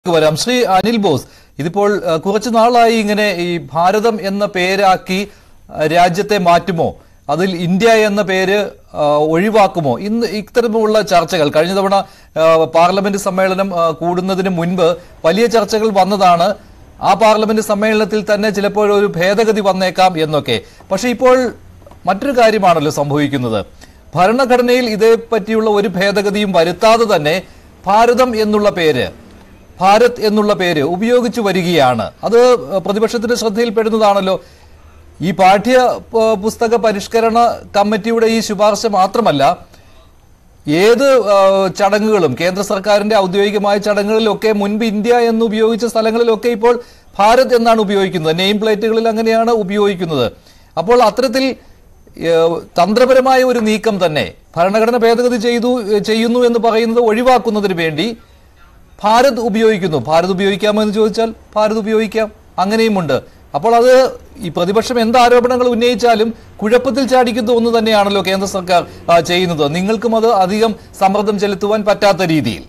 വരാം ശ്രീ അനിൽ ബോസ് ഇതിപ്പോൾ അഹ്, കുറച്ചു നാളായി ഇങ്ങനെ ഈ ഭാരതം എന്ന പേരാക്കി അഹ്, രാജ്യത്തെ മാറ്റുമോ അതിൽ ഇന്ത്യ എന്ന പേര് അഹ്, ഒഴിവാക്കുമോ ഇന്ന് ഇത്തരമുള്ള ചർച്ചകൾ കഴിഞ്ഞ തവണ അഹ്, പാർലമെന്റ് സമ്മേളനം അഹ്, കൂടുന്നതിന് മുൻപ് വലിയ ചർച്ചകൾ വന്നതാണ് ആ പാർലമെന്റ് സമ്മേളനത്തിൽ തന്നെ ചിലപ്പോൾ ഒരു ഭേദഗതി വന്നേക്കാം എന്നൊക്കെ പക്ഷെ ഇപ്പോൾ മറ്റൊരു കാര്യമാണല്ലോ സംഭവിക്കുന്നത് ഭരണഘടനയിൽ ഇതേപ്പറ്റിയുള്ള ഒരു ഭേദഗതിയും വരുത്താതെ തന്നെ ഭാരതം എന്നുള്ള പേര് ഭാരത് എന്നുള്ള പേര് ഉപയോഗിച്ചു വരികയാണ് അത് പ്രതിപക്ഷത്തിന്റെ ശ്രദ്ധയിൽപ്പെടുന്നതാണല്ലോ ഈ പാഠ്യ പ- പുസ്തക പരിഷ്കരണ കമ്മിറ്റിയുടെ ഈ ശുപാർശ മാത്രമല്ല ഏത് ആ, ചടങ്ങുകളും കേന്ദ്ര സർക്കാരിന്റെ ഔദ്യോഗികമായ ചടങ്ങുകളിലൊക്കെ മുൻപ് ഇന്ത്യ എന്ന് ഉപയോഗിച്ച സ്ഥലങ്ങളിലൊക്കെ ഇപ്പോൾ ഭാരത് എന്നാണ് ഉപയോഗിക്കുന്നത് നെയിം പ്ലേറ്റുകളിൽ അങ്ങനെയാണ് ഉപയോഗിക്കുന്നത് അപ്പോൾ അത്തരത്തിൽ ഏ, തന്ത്രപരമായ ഒരു നീക്കം തന്നെ ഭരണഘടന ഭേദഗതി ചെയ്തു ചെയ്യുന്നു എന്ന് പറയുന്നത് ഒഴിവാക്കുന്നതിന് വേണ്ടി ഭാരത് ഉപയോഗിക്കുന്നു ഭാരത് ഉപയോഗിക്കാമോ എന്ന് ചോദിച്ചാൽ ഭാരത് ഉപയോഗിക്കാം അങ്ങനെയുമുണ്ട് അപ്പോൾ അത് ഈ പ്രതിപക്ഷം എന്ത് ആരോപണങ്ങൾ ഉന്നയിച്ചാലും കുഴപ്പത്തിൽ ചാടിക്കുന്ന ഒന്ന് തന്നെയാണല്ലോ കേന്ദ്ര സർക്കാർ ആ, ചെയ്യുന്നത് നിങ്ങൾക്കും അത് അധികം സമ്മർദ്ദം ചെലുത്തുവാൻ പറ്റാത്ത രീതിയിൽ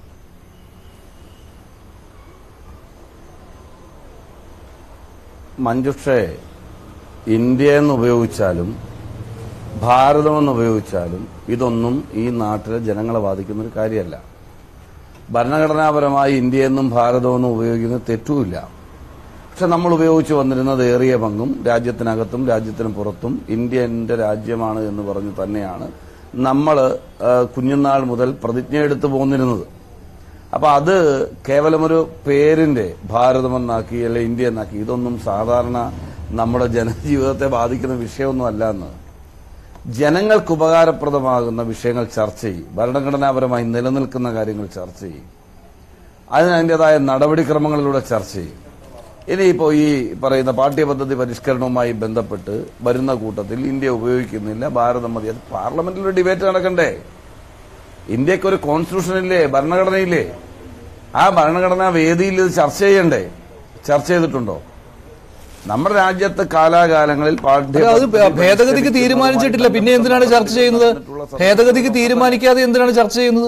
മഞ്ജുഷെ ഇന്ത്യ എന്ന് ഉപയോഗിച്ചാലും ഭാരതമെന്ന് ഉപയോഗിച്ചാലും ഇതൊന്നും ഈ നാട്ടിലെ ജനങ്ങളെ ബാധിക്കുന്ന ഒരു കാര്യമല്ല ഭരണഘടനാപരമായി ഇന്ത്യ എന്നും ഭാരതമെന്നും ഉപയോഗിക്കുന്നത് തെറ്റുമില്ല പക്ഷെ നമ്മൾ ഉപയോഗിച്ചു വന്നിരുന്നത് ഏറിയ പങ്കും രാജ്യത്തിനകത്തും രാജ്യത്തിന് പുറത്തും ഇന്ത്യ എന്റെ രാജ്യമാണ് എന്ന് പറഞ്ഞ് തന്നെയാണ് നമ്മൾ കുഞ്ഞുനാൾ മുതൽ പ്രതിജ്ഞ എടുത്തു പോന്നിരുന്നത് അപ്പൊ അത് കേവലമൊരു പേരിന്റെ ഭാരതമെന്നാക്കി അല്ലെ ഇന്ത്യ എന്നാക്കി ഇതൊന്നും സാധാരണ നമ്മുടെ ജനജീവിതത്തെ ബാധിക്കുന്ന വിഷയമൊന്നും അല്ല എന്ന് ജനങ്ങൾക്ക് ഉപകാരപ്രദമാകുന്ന വിഷയങ്ങൾ ചർച്ച ചെയ്യും ഭരണഘടനാപരമായി നിലനിൽക്കുന്ന കാര്യങ്ങൾ ചർച്ച ചെയ്യും അതിന് അതിൻ്റെതായ നടപടിക്രമങ്ങളിലൂടെ ചർച്ച ചെയ്യും ഇനിയിപ്പോ ഈ പറയുന്ന പാഠ്യപദ്ധതി പരിഷ്കരണവുമായി ബന്ധപ്പെട്ട് വരുന്ന കൂട്ടത്തിൽ ഇന്ത്യ ഉപയോഗിക്കുന്നില്ല ഭാരതം മതി അത് പാർലമെന്റിൽ ഒരു ഡിബേറ്റ് നടക്കണ്ടേ ഇന്ത്യക്ക് ഒരു കോൺസ്റ്റിറ്റ്യൂഷൻ ഇല്ലേ ഭരണഘടനയില്ലേ ആ ഭരണഘടനാ വേദിയിൽ ഇത് ചർച്ച ചെയ്യണ്ടേ ചർച്ച ചെയ്തിട്ടുണ്ടോ നമ്മുടെ രാജ്യത്ത് കാലാകാലങ്ങളിൽ പാഠ്യ അത് ഭേദഗതിക്ക് തീരുമാനിച്ചിട്ടില്ല പിന്നെ എന്തിനാണ് ചർച്ച ചെയ്യുന്നത് ഭേദഗതിക്ക് തീരുമാനിക്കാതെ എന്തിനാണ് ചർച്ച ചെയ്യുന്നത്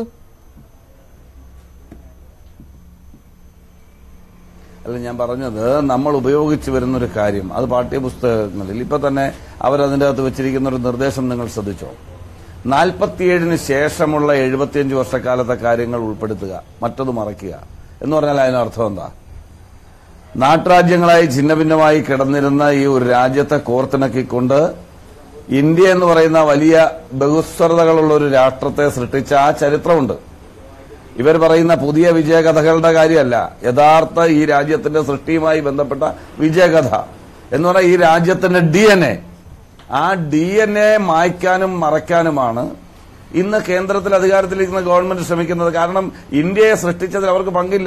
അല്ല ഞാൻ പറഞ്ഞത് നമ്മൾ ഉപയോഗിച്ചു വരുന്ന ഒരു കാര്യം അത് പാഠ്യപുസ്തകങ്ങളിൽ ഇപ്പൊ തന്നെ അവരതിൻ്റെ അകത്ത് വെച്ചിരിക്കുന്ന ഒരു നിർദ്ദേശം നിങ്ങൾ ശ്രദ്ധിച്ചോ നാൽപ്പത്തിയേഴിന് ശേഷമുള്ള എഴുപത്തിയഞ്ച് വർഷക്കാലത്തെ കാര്യങ്ങൾ ഉൾപ്പെടുത്തുക മറ്റത് മറയ്ക്കുക എന്ന് പറഞ്ഞാൽ അതിനർത്ഥം എന്താ നാട്ടുരാജ്യങ്ങളായി ഛിന്നഭിന്നമായി കിടന്നിരുന്ന ഈ ഒരു രാജ്യത്തെ കോർത്തിണക്കിക്കൊണ്ട് ഇന്ത്യ എന്ന് പറയുന്ന വലിയ ബഹുസ്വരതകളുള്ള ഒരു രാഷ്ട്രത്തെ സൃഷ്ടിച്ച ആ ചരിത്രമുണ്ട് ഇവർ പറയുന്ന പുതിയ വിജയകഥകളുടെ കാര്യമല്ല യഥാർത്ഥ ഈ രാജ്യത്തിന്റെ സൃഷ്ടിയുമായി ബന്ധപ്പെട്ട വിജയകഥ എന്ന് പറഞ്ഞാൽ ഈ രാജ്യത്തിന്റെ ഡി എൻ എ ആ ഡി എൻ എ മായ്ക്കാനും മറയ്ക്കാനുമാണ് ഇന്ന് കേന്ദ്രത്തിൽ അധികാരത്തിലിരിക്കുന്ന ഗവൺമെന്റ് ശ്രമിക്കുന്നത് കാരണം ഇന്ത്യയെ സൃഷ്ടിച്ചതിൽ അവർക്ക് പങ്കില്ല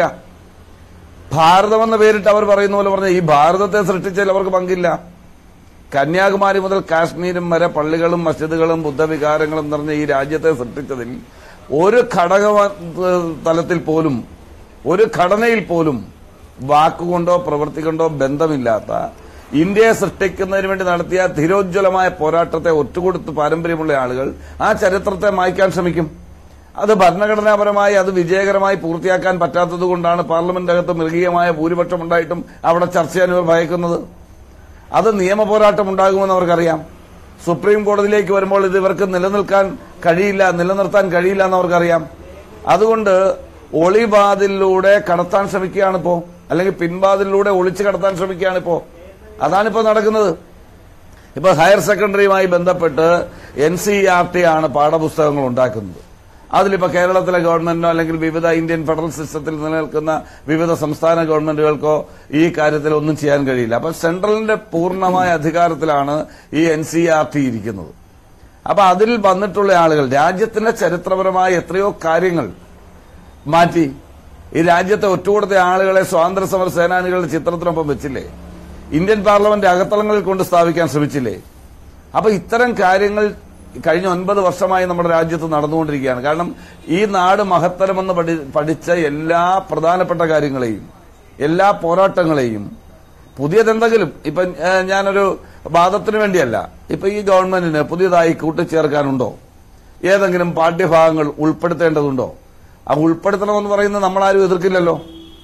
ഭാരതം എന്ന പേരിട്ട് അവർ പറയുന്ന പോലെ പറഞ്ഞ ഈ ഭാരതത്തെ സൃഷ്ടിച്ചതിൽ അവർക്ക് പങ്കില്ല കന്യാകുമാരി മുതൽ കാശ്മീരും വരെ പള്ളികളും മസ്ജിദുകളും ബുദ്ധവികാരങ്ങളും നിറഞ്ഞ ഈ രാജ്യത്തെ സൃഷ്ടിച്ചതിൽ ഒരു ഘടക തലത്തിൽ പോലും ഒരു ഘടനയിൽ പോലും വാക്കുകൊണ്ടോ പ്രവൃത്തി കൊണ്ടോ ബന്ധമില്ലാത്ത ഇന്ത്യയെ സൃഷ്ടിക്കുന്നതിന് വേണ്ടി നടത്തിയ ധീരോജ്വലമായ പോരാട്ടത്തെ ഒറ്റുകൊടുത്ത് പാരമ്പര്യമുള്ള ആളുകൾ ആ ചരിത്രത്തെ മായ്ക്കാൻ ശ്രമിക്കും അത് ഭരണഘടനാപരമായി അത് വിജയകരമായി പൂർത്തിയാക്കാൻ പറ്റാത്തത് കൊണ്ടാണ് പാർലമെന്റിനകത്ത് മൃഗീയമായ ഭൂരിപക്ഷം ഉണ്ടായിട്ടും അവിടെ ചർച്ച ചെയ്യാൻ ഇവർ ഭയക്കുന്നത് അത് നിയമ പോരാട്ടം ഉണ്ടാകുമെന്ന് അവർക്കറിയാം സുപ്രീം കോടതിയിലേക്ക് വരുമ്പോൾ ഇത് ഇവർക്ക് നിലനിൽക്കാൻ കഴിയില്ല നിലനിർത്താൻ കഴിയില്ല എന്ന് അവർക്കറിയാം അതുകൊണ്ട് ഒളിവാതിലൂടെ കടത്താൻ ശ്രമിക്കുകയാണിപ്പോ അല്ലെങ്കിൽ പിൻവാതിലൂടെ ഒളിച്ചു കടത്താൻ ശ്രമിക്കുകയാണിപ്പോ അതാണിപ്പോ നടക്കുന്നത് ഇപ്പൊ ഹയർ സെക്കൻഡറിയുമായി ബന്ധപ്പെട്ട് എൻ സി ആർ ടി ആണ് പാഠപുസ്തകങ്ങൾ ഉണ്ടാക്കുന്നത് അതിലിപ്പോ കേരളത്തിലെ ഗവൺമെന്റിനോ അല്ലെങ്കിൽ വിവിധ ഇന്ത്യൻ ഫെഡറൽ സിസ്റ്റത്തിൽ നിലനിൽക്കുന്ന വിവിധ സംസ്ഥാന ഗവൺമെന്റുകൾക്കോ ഈ കാര്യത്തിൽ ഒന്നും ചെയ്യാൻ കഴിയില്ല അപ്പൊ സെൻട്രലിന്റെ പൂർണ്ണമായ അധികാരത്തിലാണ് ഈ എൻ സി ആർ ടി ഇരിക്കുന്നത് അപ്പൊ അതിൽ വന്നിട്ടുള്ള ആളുകൾ രാജ്യത്തിന്റെ ചരിത്രപരമായ എത്രയോ കാര്യങ്ങൾ മാറ്റി ഈ രാജ്യത്തെ ഒറ്റുകൊടുത്ത ആളുകളെ സ്വാതന്ത്ര്യ സമര സേനാനികളുടെ ചിത്രത്തിനൊപ്പം വെച്ചില്ലേ ഇന്ത്യൻ പാർലമെന്റ് അകത്തളങ്ങളിൽ കൊണ്ട് സ്ഥാപിക്കാൻ ശ്രമിച്ചില്ലേ അപ്പൊ ഇത്തരം കാര്യങ്ങൾ കഴിഞ്ഞ ഒൻപത് വർഷമായി നമ്മുടെ രാജ്യത്ത് നടന്നുകൊണ്ടിരിക്കുകയാണ് കാരണം ഈ നാട് മഹത്തരമെന്ന് പഠി- പഠിച്ച എല്ലാ പ്രധാനപ്പെട്ട കാര്യങ്ങളെയും എല്ലാ പോരാട്ടങ്ങളെയും പുതിയതെന്തെങ്കിലും ഇപ്പൊ ഏഹ്, ഞാനൊരു വാദത്തിന് വേണ്ടിയല്ല ഇപ്പൊ ഈ ഗവൺമെന്റിന് പുതിയതായി കൂട്ടിച്ചേർക്കാനുണ്ടോ ഏതെങ്കിലും പാഠ്യഭാഗങ്ങൾ ഉൾപ്പെടുത്തേണ്ടതുണ്ടോ ആ ഉൾപ്പെടുത്തണമെന്ന് പറയുന്നത് നമ്മളാരും എതിർക്കില്ലല്ലോ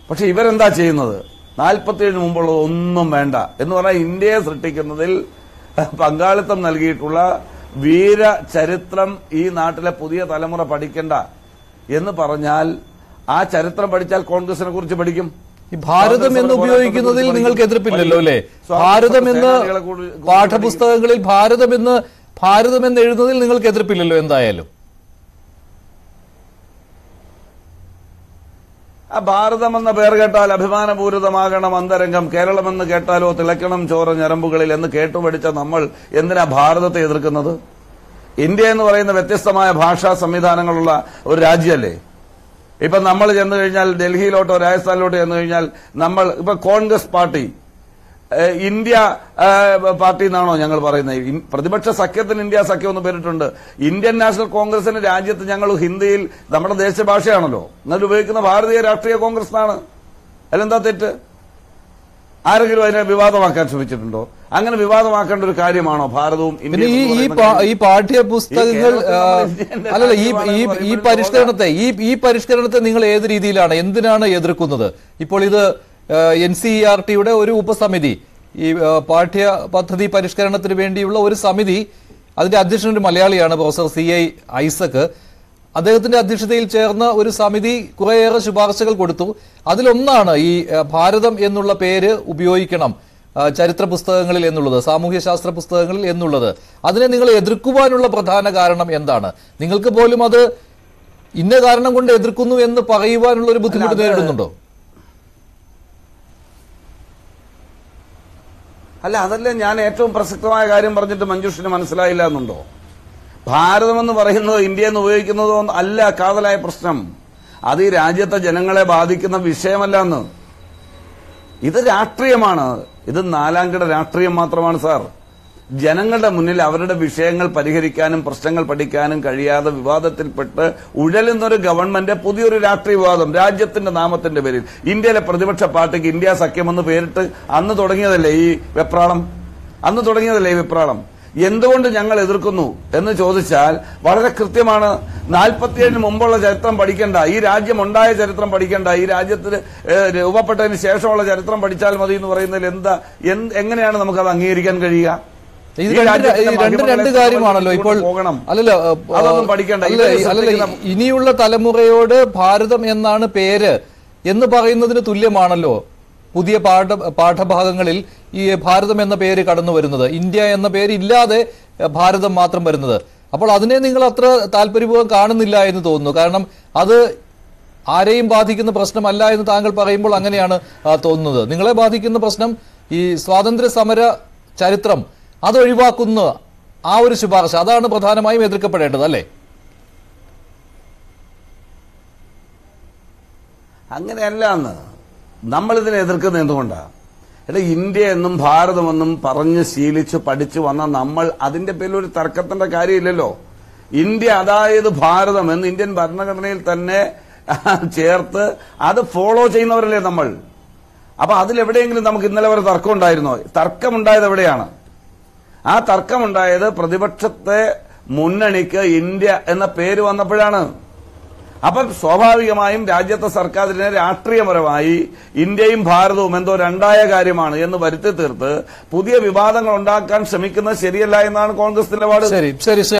പക്ഷെ ഇവരെന്താ ചെയ്യുന്നത് നാൽപ്പത്തിയേഴിന് മുമ്പുള്ളത് ഒന്നും വേണ്ട എന്ന് പറഞ്ഞാൽ ഇന്ത്യയെ സൃഷ്ടിക്കുന്നതിൽ പങ്കാളിത്തം നൽകിയിട്ടുള്ള വീര ചരിത്രം ഈ നാട്ടിലെ പുതിയ തലമുറ പഠിക്കണ്ട എന്ന് പറഞ്ഞാൽ ആ ചരിത്രം പഠിച്ചാൽ കോൺഗ്രസിനെ കുറിച്ച് പഠിക്കും ഈ ഭാരതം എന്ന് ഉപയോഗിക്കുന്നതിൽ നിങ്ങൾക്ക് എതിർപ്പില്ലല്ലോ അല്ലേ ഭാരതം എന്ന് പാഠപുസ്തകങ്ങളിൽ ഭാരതം എന്ന് ഭാരതം എന്ന് എഴുതുന്നതിൽ നിങ്ങൾക്ക് എതിർപ്പില്ലല്ലോ എന്തായാലും ആ ഭാരതം എന്ന പേർ കേട്ടാൽ അഭിമാനപൂരിതമാകണം അന്തരംഗം കേരളമെന്ന് കേട്ടാലോ തിളക്കണം ചോര ഞരമ്പുകളിൽ എന്ന് കേട്ടുപഠിച്ച നമ്മൾ എന്തിനാ ഭാരതത്തെ എതിർക്കുന്നത് ഇന്ത്യ എന്ന് പറയുന്ന വ്യത്യസ്തമായ ഭാഷാ സംവിധാനങ്ങളുള്ള ഒരു രാജ്യമല്ലേ ഇപ്പൊ നമ്മൾ ചെന്ന് കഴിഞ്ഞാൽ ഡൽഹിയിലോട്ടോ രാജസ്ഥാനിലോട്ടോ ചെന്ന് കഴിഞ്ഞാൽ നമ്മൾ ഇപ്പൊ കോൺഗ്രസ് പാർട്ടി ഏഹ്, ഇന്ത്യ ഏഹ്, പാർട്ടി എന്നാണോ ഞങ്ങൾ പറയുന്നത് ഇൻ- പ്രതിപക്ഷ സഖ്യത്തിന് ഇന്ത്യ സഖ്യം എന്ന് പേരിട്ടുണ്ട് ഇന്ത്യൻ നാഷണൽ കോൺഗ്രസിന് രാജ്യത്ത് ഞങ്ങൾ ഹിന്ദിയിൽ നമ്മുടെ ദേശഭാഷയാണല്ലോ എന്നാൽ ഉപയോഗിക്കുന്ന ഭാരതീയ രാഷ്ട്രീയ കോൺഗ്രസ് എന്നാണ് അതിലെന്താ തെറ്റ് ആരെങ്കിലും അതിനെ വിവാദമാക്കാൻ ശ്രമിച്ചിട്ടുണ്ടോ അങ്ങനെ വിവാദമാക്കേണ്ട ഒരു കാര്യമാണോ ഭാരതവും പിന്നെ ഈ ഇന്ത്യയും എന്ന് ഈ പറയുന്ന പാ- കാര്യം? ഈ പാഠ്യപുസ്തകങ്ങൾ ഈ കേരളത്തിൽ ആ, നമ്മൾ ഇന്ത്യന്റെ അല്ലല്ല ഈ ഈ രാജ്യമാണ് ഈ പറയുമ്പോൾ പരിഷ്കരണത്തെ ഈ ഈ പരിഷ്കരണത്തെ നിങ്ങൾ ഏത് രീതിയിലാണ് എന്തിനാണ് എതിർക്കുന്നത് ഇപ്പോൾ ഇത് എൻ സി ആർ ടിയുടെ ഒരു ഉപസമിതി ഈ ആ, പാഠ്യ പദ്ധതി പരിഷ്കരണത്തിന് വേണ്ടിയുള്ള ഒരു സമിതി അതിന്റെ അധ്യക്ഷൻ ഒരു മലയാളിയാണ് പ്രൊഫസർ സി ഐ ഐസക് അദ്ദേഹത്തിന്റെ അധ്യക്ഷതയിൽ ചേർന്ന ഒരു സമിതി കുറേയേറെ ശുപാർശകൾ കൊടുത്തു അതിലൊന്നാണ് ഈ ആ, ഭാരതം എന്നുള്ള പേര് ഉപയോഗിക്കണം ആ, ചരിത്ര പുസ്തകങ്ങളിൽ എന്നുള്ളത് സാമൂഹ്യ ശാസ്ത്ര പുസ്തകങ്ങളിൽ എന്നുള്ളത് അതിനെ നിങ്ങൾ എതിർക്കുവാനുള്ള പ്രധാന കാരണം എന്താണ് നിങ്ങൾക്ക് പോലും അത് ഇന്ന കാരണം കൊണ്ട് എതിർക്കുന്നു എന്ന് പറയുവാനുള്ള ഒരു ബുദ്ധിമുട്ട് അത് നേരിടുന്നുണ്ടോ അല്ല അതല്ലേ ഞാൻ ഏറ്റവും പ്രസക്തമായ കാര്യം പറഞ്ഞിട്ട് മഞ്ജുഷിന് മനസ്സിലായില്ല എന്നുണ്ടോ ഭാരതമെന്ന് പറയുന്നത് ഇന്ത്യ എന്ന് ഉപയോഗിക്കുന്നതോ അല്ല കാതലായ പ്രശ്നം അത് ഈ രാജ്യത്തെ ജനങ്ങളെ ബാധിക്കുന്ന വിഷയമല്ല എന്ന് ഇത് രാഷ്ട്രീയമാണ് ഇത് നാലാംകിട രാഷ്ട്രീയം മാത്രമാണ് സാർ ജനങ്ങളുടെ മുന്നിൽ അവരുടെ വിഷയങ്ങൾ പരിഹരിക്കാനും പ്രശ്നങ്ങൾ പഠിക്കാനും കഴിയാതെ വിവാദത്തിൽപ്പെട്ട് ഉഴലുന്നൊരു ഗവൺമെന്റ് പുതിയൊരു രാഷ്ട്രീയ വിവാദം രാജ്യത്തിന്റെ നാമത്തിന്റെ പേരിൽ ഇന്ത്യയിലെ പ്രതിപക്ഷ പാർട്ടിക്ക് ഇന്ത്യ സഖ്യമെന്ന് പേരിട്ട് അന്ന് തുടങ്ങിയതല്ലേ ഈ വെപ്രാളം അന്ന് തുടങ്ങിയതല്ലേ ഈ വെപ്രാളം എന്തുകൊണ്ട് ഞങ്ങൾ എതിർക്കുന്നു എന്ന് ചോദിച്ചാൽ വളരെ കൃത്യമാണ് നാൽപ്പത്തിയേഴിന് മുമ്പുള്ള ചരിത്രം പഠിക്കണ്ട ഈ രാജ്യം ഉണ്ടായ ചരിത്രം പഠിക്കണ്ട ഈ രാജ്യത്തിന് ഏഹ്, രൂപപ്പെട്ടതിന് ശേഷമുള്ള ചരിത്രം പഠിച്ചാൽ മതി എന്ന് പറയുന്നതിൽ എന്താ എന്ത് എങ്ങനെയാണ് നമുക്കത് അംഗീകരിക്കാൻ കഴിയുക ഇത് ഈ രണ്ട് രാജ്യത്തിന്റെ ഈ രണ്ട് മഹിമകളെ രണ്ട് കാര്യമാണല്ലോ ഇപ്പോൾ പോകണം അല്ലല്ല ഏ, അതൊന്നും പഠിക്കണ്ട. അല്ല, ഇവര് അല്ലല്ല സൃഷ്ടിക്കുന്ന- ഇനിയുള്ള തലമുറയോട് ഭാരതം എന്നാണ് പേര് എന്ന് പറയുന്നതിന് തുല്യമാണല്ലോ പുതിയ പാഠ പാഠഭാഗങ്ങളിൽ ഈ ഭാരതം എന്ന പേര് കടന്നു വരുന്നത് ഇന്ത്യ എന്ന പേര് ഇല്ലാതെ ഏ, ഭാരതം മാത്രം വരുന്നത് അപ്പോൾ അതിനെ നിങ്ങൾ അത്ര താല്പര്യപൂർവ്വം കാണുന്നില്ല എന്ന് തോന്നുന്നു കാരണം അത് ആരെയും ബാധിക്കുന്ന പ്രശ്നമല്ല എന്ന് താങ്കൾ പറയുമ്പോൾ അങ്ങനെയാണ് ആ, തോന്നുന്നത് നിങ്ങളെ ബാധിക്കുന്ന പ്രശ്നം ഈ സ്വാതന്ത്ര്യ സമര ചരിത്രം അത് ഒഴിവാക്കുന്ന ആ ഒരു ശുപാർശ അതാണ് പ്രധാനമായും എതിർക്കപ്പെടേണ്ടത് അല്ലേ അങ്ങനെയല്ല എന്ന് നമ്മൾ ഇതിനെ എതിർക്കുന്നത് എന്തുകൊണ്ടാണ് എടാ ഇന്ത്യ എന്നും ഭാരതമെന്നും പറഞ്ഞ് ശീലിച്ച് പഠിച്ചു വന്ന നമ്മൾ അതിന്റെ പേരിൽ ഒരു തർക്കത്തിന്റെ കാര്യമില്ലല്ലോ ഇന്ത്യ അതായത് ഭാരതം എന്ന് ഇന്ത്യൻ ഭരണഘടനയിൽ തന്നെ ചേർത്ത് അത് ഫോളോ ചെയ്യുന്നവരല്ലേ നമ്മൾ അപ്പൊ അതിലെവിടെയെങ്കിലും നമുക്ക് ഇന്നലെ വരെ തർക്കം ഉണ്ടായിരുന്നോ തർക്കമുണ്ടായത് എവിടെയാണ് ആ തർക്കമുണ്ടായത് പ്രതിപക്ഷത്തെ മുന്നണിക്ക് ഇന്ത്യ എന്ന പേര് വന്നപ്പോഴാണ് അപ്പം സ്വാഭാവികമായും രാജ്യത്തെ സർക്കാരിനെ രാഷ്ട്രീയപരമായി ഇന്ത്യയും ഭാരതവും എന്തോ രണ്ടായ കാര്യമാണ് എന്ന് വരുത്തി തീർത്ത് പുതിയ വിവാദങ്ങൾ ഉണ്ടാക്കാൻ ശ്രമിക്കുന്നത് ശരിയല്ല എന്നാണ് കോൺഗ്രസ് നിലപാട് ശരി ശരി ശരി